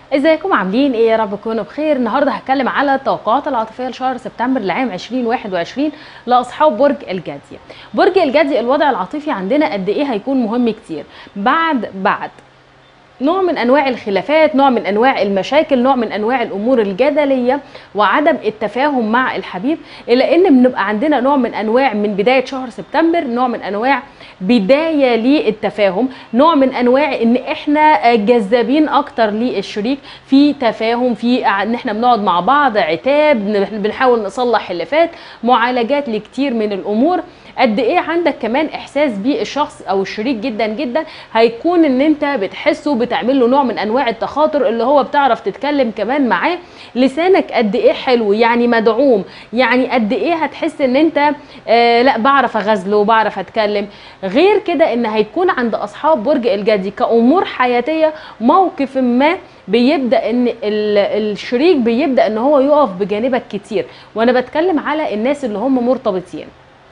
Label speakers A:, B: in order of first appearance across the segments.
A: ازيكم عاملين ايه يا رب تكونوا بخير النهارده هتكلم على التوقعات العاطفيه لشهر سبتمبر لعام 2021 لاصحاب برج الجدي برج الجدي الوضع العاطفي عندنا قد ايه هيكون مهم كتير بعد بعد نوع من انواع الخلافات نوع من انواع المشاكل نوع من انواع الامور الجدليه وعدم التفاهم مع الحبيب الا ان بنبقى عندنا نوع من انواع من بدايه شهر سبتمبر نوع من انواع بدايه للتفاهم نوع من انواع ان احنا جذابين اكتر للشريك في تفاهم في ان احنا بنقعد مع بعض عتاب بنحاول نصلح اللي فات معالجات لكتير من الامور قد ايه عندك كمان احساس بالشخص او الشريك جدا جدا هيكون ان انت بتحسه بتعمل له نوع من انواع التخاطر اللي هو بتعرف تتكلم كمان معاه لسانك قد ايه حلو يعني مدعوم يعني قد ايه هتحس ان انت آه لا بعرف اغزله بعرف اتكلم غير كده ان هيكون عند اصحاب برج الجدي كامور حياتيه موقف ما بيبدا ان الشريك بيبدا ان هو يقف بجانبك كتير وانا بتكلم على الناس اللي هم مرتبطين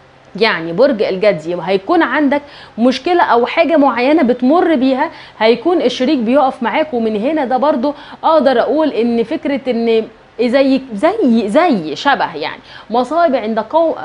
A: يعني برج الجدي هيكون عندك مشكلة أو حاجة معينة بتمر بيها هيكون الشريك بيقف معاك ومن هنا ده برضو أقدر أقول إن فكرة إن زي زي زي شبه يعني مصائب عند قوم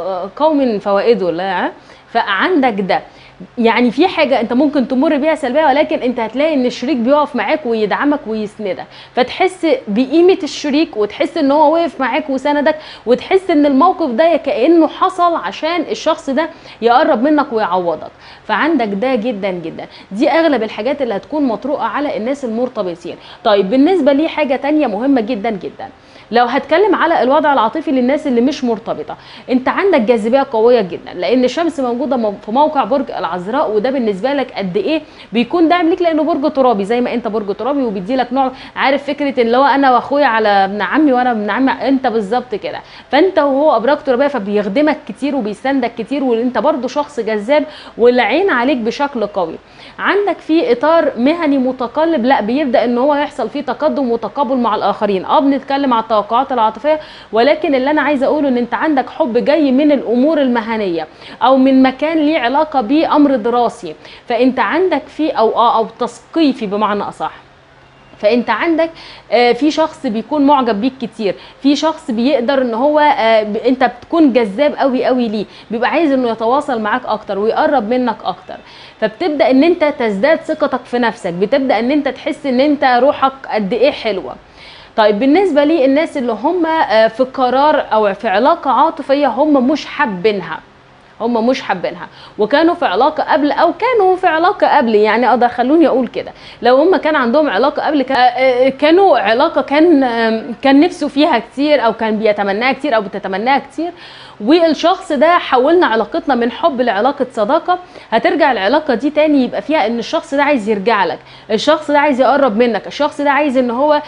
A: قوم فوائده لا فعندك ده يعني في حاجه انت ممكن تمر بيها سلبيه ولكن انت هتلاقي ان الشريك بيقف معاك ويدعمك ويسندك فتحس بقيمه الشريك وتحس ان هو وقف معاك وسندك وتحس ان الموقف ده كانه حصل عشان الشخص ده يقرب منك ويعوضك فعندك ده جدا جدا دي اغلب الحاجات اللي هتكون مطروقه على الناس المرتبطين طيب بالنسبه لي حاجه تانية مهمه جدا جدا لو هتكلم على الوضع العاطفي للناس اللي مش مرتبطه انت عندك جاذبيه قويه جدا لان الشمس موجوده في موقع برج العذراء وده بالنسبه لك قد ايه بيكون داعم ليك لانه برج ترابي زي ما انت برج ترابي وبيدي لك نوع عارف فكره اللي هو انا واخويا على ابن عمي وانا ابن عمي انت بالظبط كده فانت وهو ابراج ترابيه فبيخدمك كتير وبيساندك كتير وانت برضو شخص جذاب والعين عليك بشكل قوي عندك في اطار مهني متقلب لا بيبدا ان هو يحصل فيه تقدم وتقابل مع الاخرين اه بنتكلم على التوقعات العاطفيه ولكن اللي انا عايزه اقوله ان انت عندك حب جاي من الامور المهنيه او من مكان ليه علاقه بامر دراسي فانت عندك في او اه او تثقيفي بمعنى اصح فانت عندك آه في شخص بيكون معجب بيك كتير في شخص بيقدر ان هو آه انت بتكون جذاب قوي قوي ليه بيبقى عايز انه يتواصل معاك اكتر ويقرب منك اكتر فبتبدا ان انت تزداد ثقتك في نفسك بتبدا ان انت تحس ان انت روحك قد ايه حلوه طيب بالنسبة لي الناس اللي هم في قرار أو في علاقة عاطفية هم مش حابينها هم مش حابينها وكانوا في علاقه قبل او كانوا في علاقه قبل يعني اقدر خلوني اقول كده لو هم كان عندهم علاقه قبل كانوا علاقه كان كان نفسه فيها كتير او كان بيتمناها كتير او بتتمناها كتير والشخص ده حولنا علاقتنا من حب لعلاقه صداقه هترجع العلاقه دي تاني يبقى فيها ان الشخص ده عايز يرجع لك الشخص ده عايز يقرب منك الشخص ده عايز ان هو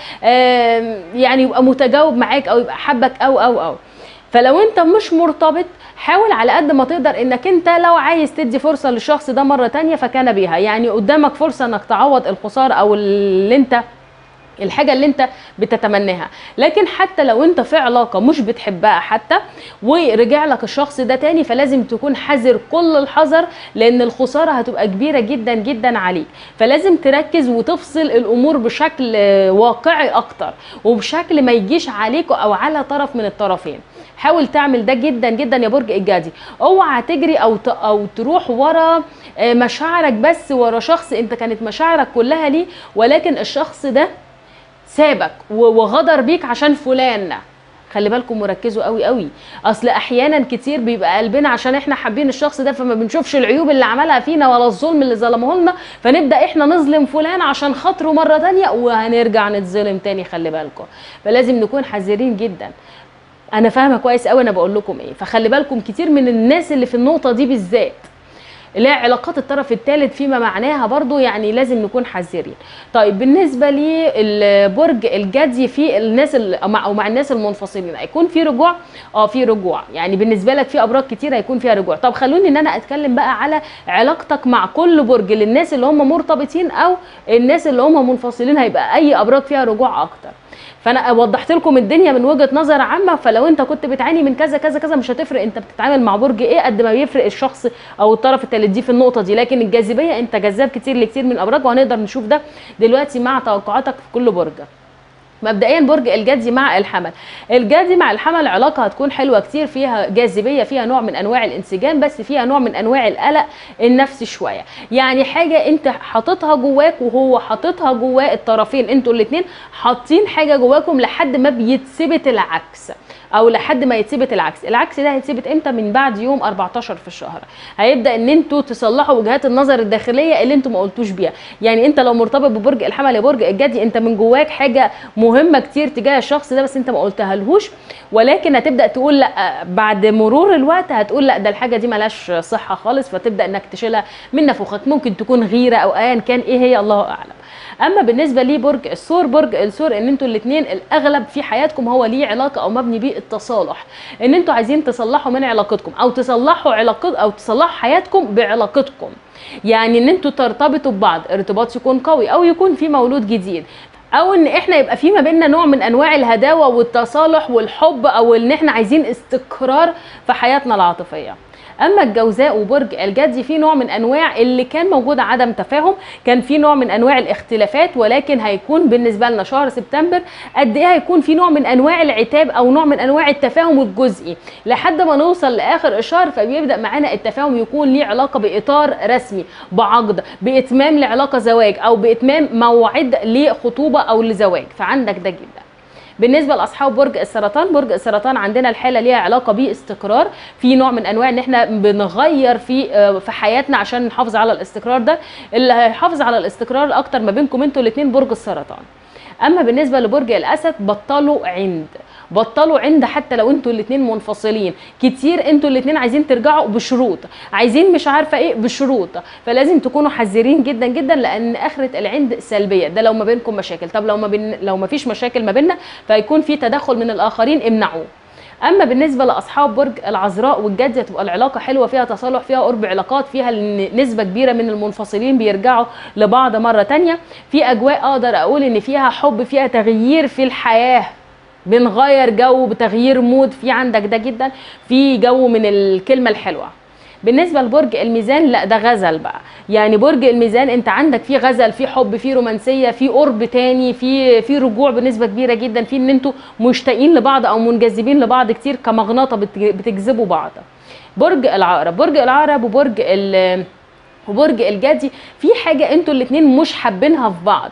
A: يعني يبقى متجاوب معاك او يبقى حبك او او او فلو انت مش مرتبط حاول على قد ما تقدر انك انت لو عايز تدي فرصه للشخص ده مره تانية فكان بها يعني قدامك فرصه انك تعوض الخساره او اللي انت الحاجة اللي انت بتتمناها لكن حتى لو انت في علاقة مش بتحبها حتى ورجع لك الشخص ده تاني فلازم تكون حذر كل الحذر لان الخسارة هتبقى كبيرة جدا جدا عليك فلازم تركز وتفصل الامور بشكل واقعي اكتر وبشكل ما يجيش عليك او على طرف من الطرفين حاول تعمل ده جدا جدا يا برج الجدي اوعى تجري او او تروح ورا مشاعرك بس ورا شخص انت كانت مشاعرك كلها ليه ولكن الشخص ده سابك وغدر بيك عشان فلان خلي بالكم وركزوا قوي قوي اصل احيانا كتير بيبقى قلبنا عشان احنا حابين الشخص ده فما بنشوفش العيوب اللي عملها فينا ولا الظلم اللي ظلمه لنا فنبدا احنا نظلم فلان عشان خاطره مره تانية وهنرجع نتظلم تاني خلي بالكم فلازم نكون حذرين جدا انا فاهمه كويس قوي انا بقول لكم ايه فخلي بالكم كتير من الناس اللي في النقطه دي بالذات اللي هي علاقات الطرف الثالث فيما معناها برضو يعني لازم نكون حذرين طيب بالنسبه للبرج الجدي في الناس او مع, مع الناس المنفصلين هيكون في رجوع اه في رجوع يعني بالنسبه لك في ابراج كتير هيكون فيها رجوع طب خلوني ان انا اتكلم بقى على علاقتك مع كل برج للناس اللي هم مرتبطين او الناس اللي هم منفصلين هيبقى اي ابراج فيها رجوع اكتر فانا وضحت لكم الدنيا من وجهه نظر عامه فلو انت كنت بتعاني من كذا كذا كذا مش هتفرق انت بتتعامل مع برج ايه قد ما بيفرق الشخص او الطرف التالت دي في النقطه دي لكن الجاذبيه انت جذاب كتير لكتير من الابراج وهنقدر نشوف ده دلوقتي مع توقعاتك في كل برج مبدئيا برج الجدي مع الحمل الجدي مع الحمل علاقه هتكون حلوه كتير فيها جاذبيه فيها نوع من انواع الانسجام بس فيها نوع من انواع القلق النفسي شويه يعني حاجه انت حاططها جواك وهو حاططها جواه الطرفين انتوا الاثنين حاطين حاجه جواكم لحد ما بيتثبت العكس او لحد ما يتثبت العكس العكس ده هيتثبت امتى من بعد يوم 14 في الشهر هيبدا ان انتوا تصلحوا وجهات النظر الداخليه اللي انتوا ما قلتوش بيها يعني انت لو مرتبط ببرج الحمل يا برج الجدي انت من جواك حاجه مهمه كتير تجاه الشخص ده بس انت ما قلتها لهوش ولكن هتبدا تقول لا بعد مرور الوقت هتقول لا ده الحاجه دي ملهاش صحه خالص فتبدا انك تشيلها من نفوخك ممكن تكون غيره او ايا كان ايه هي الله اعلم اما بالنسبه لي برج الثور برج الثور ان انتوا الاثنين الاغلب في حياتكم هو ليه علاقه او مبني بيه التصالح ان انتوا عايزين تصلحوا من علاقتكم او تصلحوا علاقت او تصلحوا حياتكم بعلاقتكم يعني ان انتوا ترتبطوا ببعض ارتباط يكون قوي او يكون في مولود جديد او ان احنا يبقى في ما بيننا نوع من انواع الهداوه والتصالح والحب او ان احنا عايزين استقرار في حياتنا العاطفيه اما الجوزاء وبرج الجدي في نوع من انواع اللي كان موجود عدم تفاهم كان في نوع من انواع الاختلافات ولكن هيكون بالنسبه لنا شهر سبتمبر قد ايه هيكون في نوع من انواع العتاب او نوع من انواع التفاهم الجزئي لحد ما نوصل لاخر الشهر فبيبدا معانا التفاهم يكون ليه علاقه باطار رسمي بعقد باتمام لعلاقه زواج او باتمام موعد لخطوبه او لزواج فعندك ده جدا بالنسبه لاصحاب برج السرطان برج السرطان عندنا الحاله ليها علاقه باستقرار في نوع من انواع ان احنا بنغير في في حياتنا عشان نحافظ على الاستقرار ده اللي هيحافظ على الاستقرار اكتر ما بينكم انتوا الاثنين برج السرطان اما بالنسبه لبرج الاسد بطلوا عند بطلوا عند حتى لو انتوا الاثنين منفصلين كتير انتوا الاثنين عايزين ترجعوا بشروط عايزين مش عارفه ايه بشروط فلازم تكونوا حذرين جدا جدا لان اخره العند سلبيه ده لو ما بينكم مشاكل طب لو ما بين لو ما فيش مشاكل ما بيننا فيكون في تدخل من الاخرين امنعوه اما بالنسبه لاصحاب برج العذراء والجدي تبقى العلاقه حلوه فيها تصالح فيها قرب علاقات فيها نسبه كبيره من المنفصلين بيرجعوا لبعض مره تانية في اجواء اقدر اقول ان فيها حب فيها تغيير في الحياه بنغير جو بتغيير مود في عندك ده جدا في جو من الكلمه الحلوه بالنسبه لبرج الميزان لا ده غزل بقى يعني برج الميزان انت عندك في غزل في حب في رومانسيه في قرب تاني في في رجوع بنسبه كبيره جدا في ان انتوا مشتاقين لبعض او منجذبين لبعض كتير كمغناطه بتجذبوا بعض برج العقرب برج العقرب وبرج ال وبرج الجدي في حاجه انتوا الاثنين مش حابينها في بعض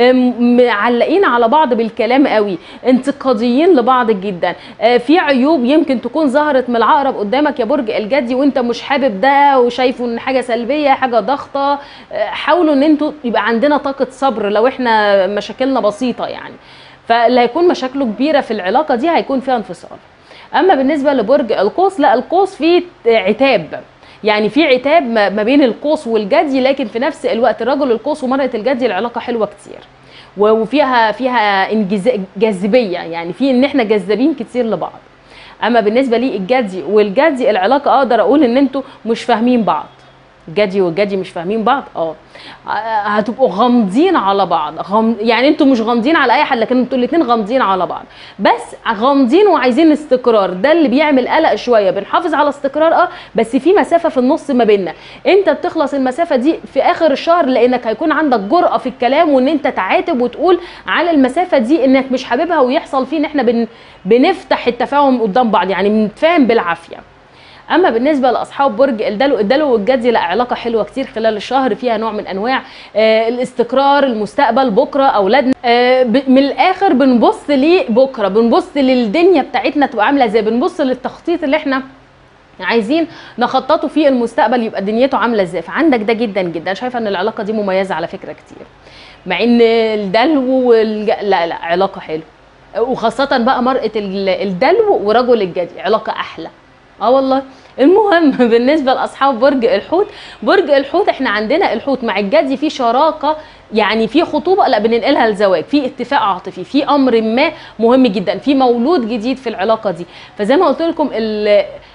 A: معلقين على بعض بالكلام قوي انتقاديين لبعض جدا في عيوب يمكن تكون ظهرت من العقرب قدامك يا برج الجدي وانت مش حابب ده وشايفه ان حاجه سلبيه حاجه ضغطه حاولوا ان انتوا يبقى عندنا طاقه صبر لو احنا مشاكلنا بسيطه يعني فاللي هيكون مشاكله كبيره في العلاقه دي هيكون فيها انفصال اما بالنسبه لبرج القوس لا القوس فيه عتاب يعني في عتاب ما بين القوس والجدي لكن في نفس الوقت الرجل القوس ومرأة الجدي العلاقة حلوة كتير وفيها فيها جاذبية يعني في ان احنا جذابين كتير لبعض اما بالنسبة لي الجدي والجدي العلاقة اقدر اقول ان انتوا مش فاهمين بعض الجدي والجدي مش فاهمين بعض اه هتبقوا غامضين على بعض غم... يعني انتوا مش غامضين على اي حد لكن انتوا الاثنين غامضين على بعض بس غامضين وعايزين استقرار ده اللي بيعمل قلق شويه بنحافظ على استقرار اه بس في مسافه في النص ما بيننا انت بتخلص المسافه دي في اخر الشهر لانك هيكون عندك جرأه في الكلام وان انت تعاتب وتقول على المسافه دي انك مش حاببها ويحصل فيه ان احنا بن... بنفتح التفاهم قدام بعض يعني بنتفاهم بالعافيه اما بالنسبه لاصحاب برج الدلو الدلو والجدي لا علاقه حلوه كتير خلال الشهر فيها نوع من انواع آه الاستقرار المستقبل بكره اولادنا آه من الاخر بنبص لبكره بنبص للدنيا بتاعتنا تبقى عامله ازاي بنبص للتخطيط اللي احنا عايزين نخططه في المستقبل يبقى دنيته عامله ازاي فعندك ده جدا جدا شايفه ان العلاقه دي مميزه على فكره كتير مع ان الدلو والج... لا لا علاقه حلوه وخاصه بقى مرأة الدلو ورجل الجدي علاقه احلى اه والله المهم بالنسبه لاصحاب برج الحوت برج الحوت احنا عندنا الحوت مع الجدي في شراكه يعني في خطوبه لا بننقلها لزواج في اتفاق عاطفي في امر ما مهم جدا في مولود جديد في العلاقه دي فزي ما قلت لكم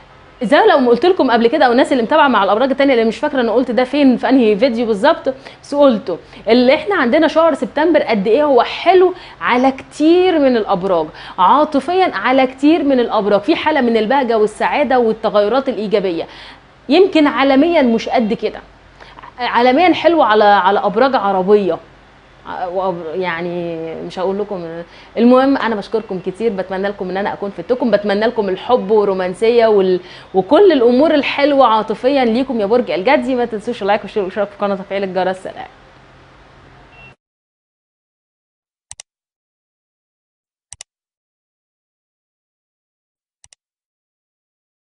A: زي لو ما قلت لكم قبل كده او الناس اللي متابعه مع الابراج التانية اللي مش فاكره انا قلت ده فين في انهي فيديو بالظبط بس قلته اللي احنا عندنا شهر سبتمبر قد ايه هو حلو على كتير من الابراج عاطفيا على كتير من الابراج في حاله من البهجه والسعاده والتغيرات الايجابيه يمكن عالميا مش قد كده عالميا حلو على على ابراج عربيه وأب- يعني مش هقول لكم المهم انا بشكركم كتير بتمنى لكم ان انا اكون فدتكم بتمنى لكم الحب والرومانسيه وال... وكل الامور الحلوه عاطفيا ليكم يا برج الجدي ما تنسوش اللايك والشير والاشتراك في القناه وتفعيل الجرس سلام